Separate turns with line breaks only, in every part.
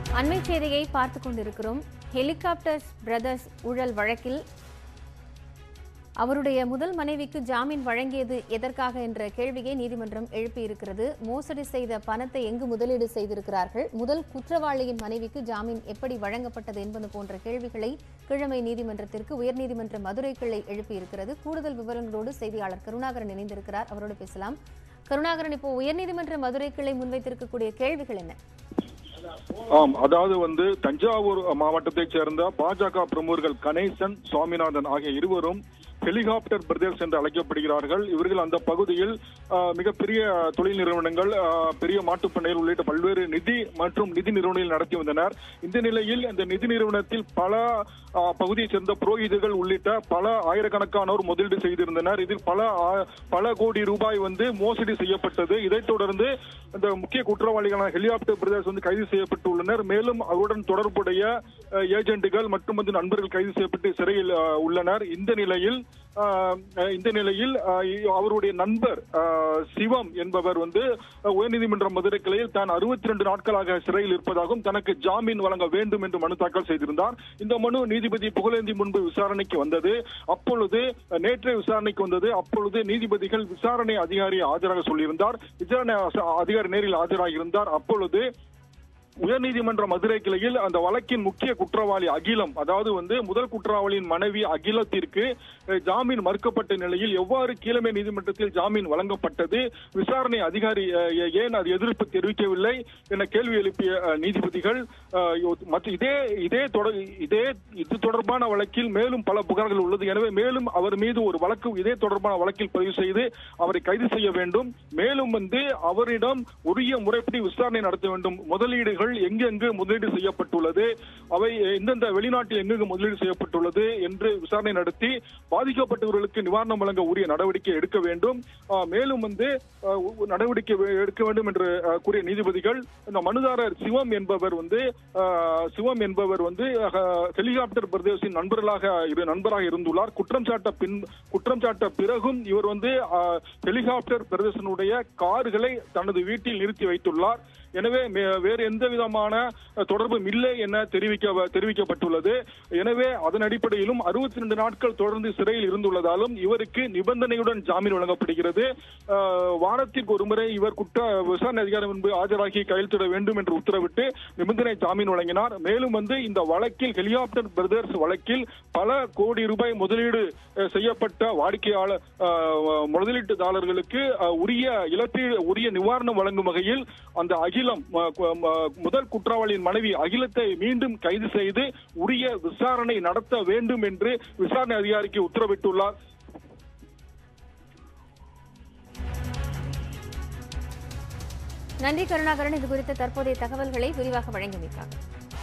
அண்மை செய்தியை பார்த்துக் கொண்டிருக்கிறோம் ஹெலிகாப்டர்ஸ் பிரதர்ஸ் ஊழல் வழக்கில் அவருடைய முதல் மனைவிக்கு ஜாமீன் வழங்கியது எதற்காக என்ற கேள்வியை நீதிமன்றம் எழுப்பியிருக்கிறது மோசடி செய்த பணத்தை எங்கு முதலீடு செய்திருக்கிறார்கள் முதல் குற்றவாளியின் மனைவிக்கு ஜாமீன் எப்படி வழங்கப்பட்டது என்பது போன்ற கேள்விகளை கிழமை நீதிமன்றத்திற்கு உயர்நீதிமன்ற மதுரை கிளை எழுப்பியிருக்கிறது கூடுதல் விவரங்களோடு செய்தியாளர் கருணாகரன் இணைந்திருக்கிறார் அவரோடு பேசலாம் கருணாகரன் இப்போ உயர்நீதிமன்ற மதுரை கிளை முன்வைத்திருக்கக்கூடிய கேள்விகள் என்ன
ஆம் அதாவது வந்து தஞ்சாவூர் மாவட்டத்தைச் சேர்ந்த பாஜக பிரமுகர்கள் கணேசன் சுவாமிநாதன் ஆகிய இருவரும் ஹெலிகாப்டர் பிரதர்ஸ் என்று அழைக்கப்படுகிறார்கள் இவர்கள் அந்த பகுதியில் ஆஹ், மிகப்பெரிய தொழில் நிறுவனங்கள் ஆஹ், பெரிய மாட்டுப்பண்ணைகள் உள்ளிட்ட பல்வேறு நிதி மற்றும் நிதி நிறுவனங்கள் நடத்தி வந்தனர் இந்த நிலையில் இந்த நிதி நிறுவனத்தில் பல ஆஹ், பகுதியைச் சேர்ந்த புரோகிதர்கள் உள்ளிட்ட பல ஆயிரக்கணக்கானோர் முதலீடு செய்திருந்தனர் இதில் பல ஆ- பல கோடி ரூபாய் வந்து மோசடி செய்யப்பட்டது இதைத் தொடர்ந்து இந்த முக்கிய குற்றவாளிகளான ஹெலிகாப்டர் பிரதர்ஸ் வந்து கைது செய்யப்பட்டுள்ளனர் மேலும் அவருடன் தொடர்புடைய அஹ், ஏஜென்ட்டுகள் மற்றும் வந்து நண்பர்கள் கைது செய்யப்பட்டு சிறையில் அஹ், உள்ளனர் இந்த நிலையில் அஹ், அஹ், இந்த நிலையில் அஹ், இ- அவருடைய நண்பர் அஹ், சிவம் என்பவர் வந்து அஹ், உயர்நீதிமன்ற மதுரை கிளையில் தான் அறுபத்தி ரெண்டு நாட்களாக சிறையில் இருப்பதாகவும் தனக்கு ஜாமீன் வழங்க வேண்டும் என்று மனு தாக்கல் செய்திருந்தார் இந்த மனு நீதிபதி புகழேந்தி முன்பு விசாரணைக்கு வந்தது அப்பொழுது அஹ், நேற்றே விசாரணைக்கு வந்தது அப்பொழுது நீதிபதிகள் விசாரணை அதிகாரி ஆஜராக சொல்லியிருந்தார் விசாரணை அச- அதிகாரி நேரில் ஆஜராகி இருந்தார் அப்பொழுது உயர்நீதிமன்ற மதுரை கிளையில் அந்த வழக்கின் முக்கிய குற்றவாளி அகிலம் அதாவது வந்து முதல் குற்றவாளியின் மனைவி அகிலத்திற்கு அஹ், ஜாமீன் மறுக்கப்பட்ட நிலையில் எவ்வாறு கீழமை நீதிமன்றத்தில் ஜாமீன் வழங்கப்பட்டது விசாரணை அதிகாரி அஹ், ஏ- ஏன் அது எதிர்ப்பு தெரிவிக்கவில்லை என கேள்வி எழுப்பிய அஹ், நீதிபதிகள் அஹ், யோ- மற்ற இதே இதே தொடர் இதே இது தொடர்பான வழக்கில் மேலும் பல புகார்கள் உள்ளது எனவே மேலும் அவர் மீது ஒரு வழக்கு இதே தொடர்பான வழக்கில் பதிவு செய்து அவரை கைது செய்ய வேண்டும் மேலும் வந்து அவரிடம் உரிய முறைப்படி விசாரணை நடத்த வேண்டும் முதலீடுகள் எங்கெங்கு முதலீடு செய்யப்பட்டுள்ளது அவை எந்தெந்த வெளிநாட்டில் எங்கெங்கு முதலீடு செய்யப்பட்டுள்ளது என்று விசாரணை நடத்தி பாதிக்கப்பட்டவர்களுக்கு நிவாரணம் வழங்க உரிய நடவடிக்கை எடுக்க வேண்டும் ஆஹ் மேலும் வந்து ஆஹ் உ- நடவடிக்கை வே- எடுக்க வேண்டும் என்று ஆஹ் கூறிய நீதிபதிகள் இந்த மனுதாரர் சிவம் என்பவர் வந்து ஆஹ் சிவம் என்பவர் வந்து ஆஹ் ஹெலிகாப்டர் பிரதேசின் நண்பர்களாக இரு நண்பராக இருந்துள்ளார் குற்றம் சாட்ட பின் குற்றம் சாட்ட பிறகும் இவர் வந்து ஆஹ் ஹெலிகாப்டர் பிரதேசனுடைய கார்களை தனது வீட்டில் நிறுத்தி வைத்துள்ளார் எனவே மே- வேறு எந்த விதமான அஹ், தொடர்பும் இல்லை என தெரிவிக்க தெரிவிக்கப்பட்டுள்ளது எனவே அதன் அடிப்படையிலும் அறுபத்தி ரெண்டு நாட்கள் தொடர்ந்து சிறையில் இருந்துள்ளதாலும் இவருக்கு நிபந்தனையுடன் ஜாமீன் வழங்கப்படுகிறது அஹ், வாரத்திற்கு ஒருமுறை இவர் குற்ற விசாரணை அதிகாரி முன்பு ஆஜராகி கையெழுத்திட வேண்டும் என்று உத்தரவிட்டு நிபந்தனை ஜாமீன் வழங்கினார் மேலும் வந்து இந்த வழக்கில் ஹெலிகாப்டர் பிரதர்ஸ் வழக்கில் பல கோடி ரூபாய் முதலீடு அஹ், செய்யப்பட்ட வாடிக்கையாளர் அஹ், முதலீட்டுதாரர்களுக்கு அஹ், உரிய இழப்பீடு உரிய நிவாரணம் வழங்கும் வகையில் அந்த அகிலம் அஹ், கு- அஹ், முதல் குற்றவாளியின் மனைவி அகிலத்தை மீண்டும் கைது செய்து உரிய விசாரணை நடத்த வேண்டும் என்று விசாரணை அதிகாரிக்கு உத்தரவிட்டுள்ளார்
நன்றி கருணாகரன் இது குறித்த தற்போதைய தகவல்களை விரிவாக வழங்கியமைக்காக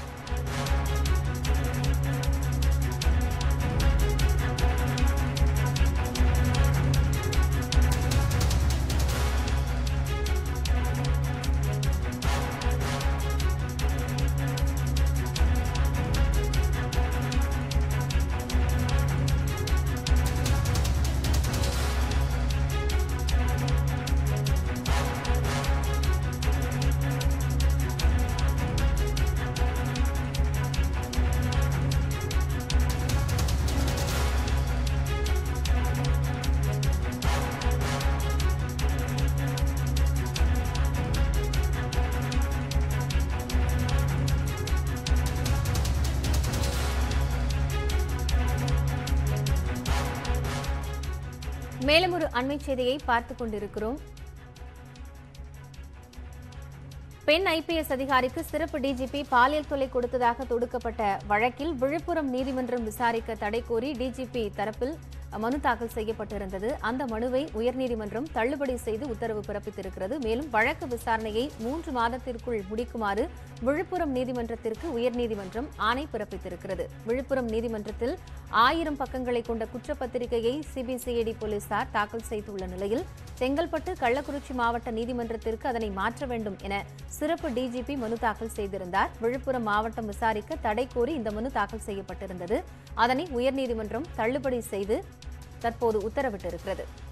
மேலும் ஒரு அண்மை செய்தியை பார்த்துக் கொண்டிருக்கிறோம் பெண் ஐபிஎஸ் அதிகாரிக்கு சிறப்பு டிஜிபி பாலியல் தொல்லை கொடுத்ததாக தொடுக்கப்பட்ட வழக்கில் விழுப்புரம் நீதிமன்றம் விசாரிக்க தடை கோரி டிஜிபி தரப்பில் மனு தாக்கல் செய்யப்பட்டிருந்தது அந்த மனுவை உயர்நீதிமன்றம் தள்ளுபடி செய்து உத்தரவு பிறப்பித்திருக்கிறது மேலும் வழக்கு விசாரணையை மூன்று மாதத்திற்குள் முடிக்குமாறு விழுப்புரம் நீதிமன்றத்திற்கு உயர்நீதிமன்றம் ஆணை பிறப்பித்திருக்கிறது விழுப்புரம் நீதிமன்றத்தில் ஆயிரம் பக்கங்களை கொண்ட குற்றப்பத்திரிகையை சிபிசிஐடி போலீசார் தாக்கல் செய்துள்ள நிலையில் செங்கல்பட்டு கள்ளக்குறிச்சி மாவட்ட நீதிமன்றத்திற்கு அதனை மாற்ற வேண்டும் என சிறப்பு டிஜிபி மனு தாக்கல் செய்திருந்தார் விழுப்புரம் மாவட்டம் விசாரிக்க தடை கோரி இந்த மனு தாக்கல் செய்யப்பட்டிருந்தது அதனை உயர்நீதிமன்றம் தள்ளுபடி செய்து தற்போது உத்தரவிட்டிருக்கிறது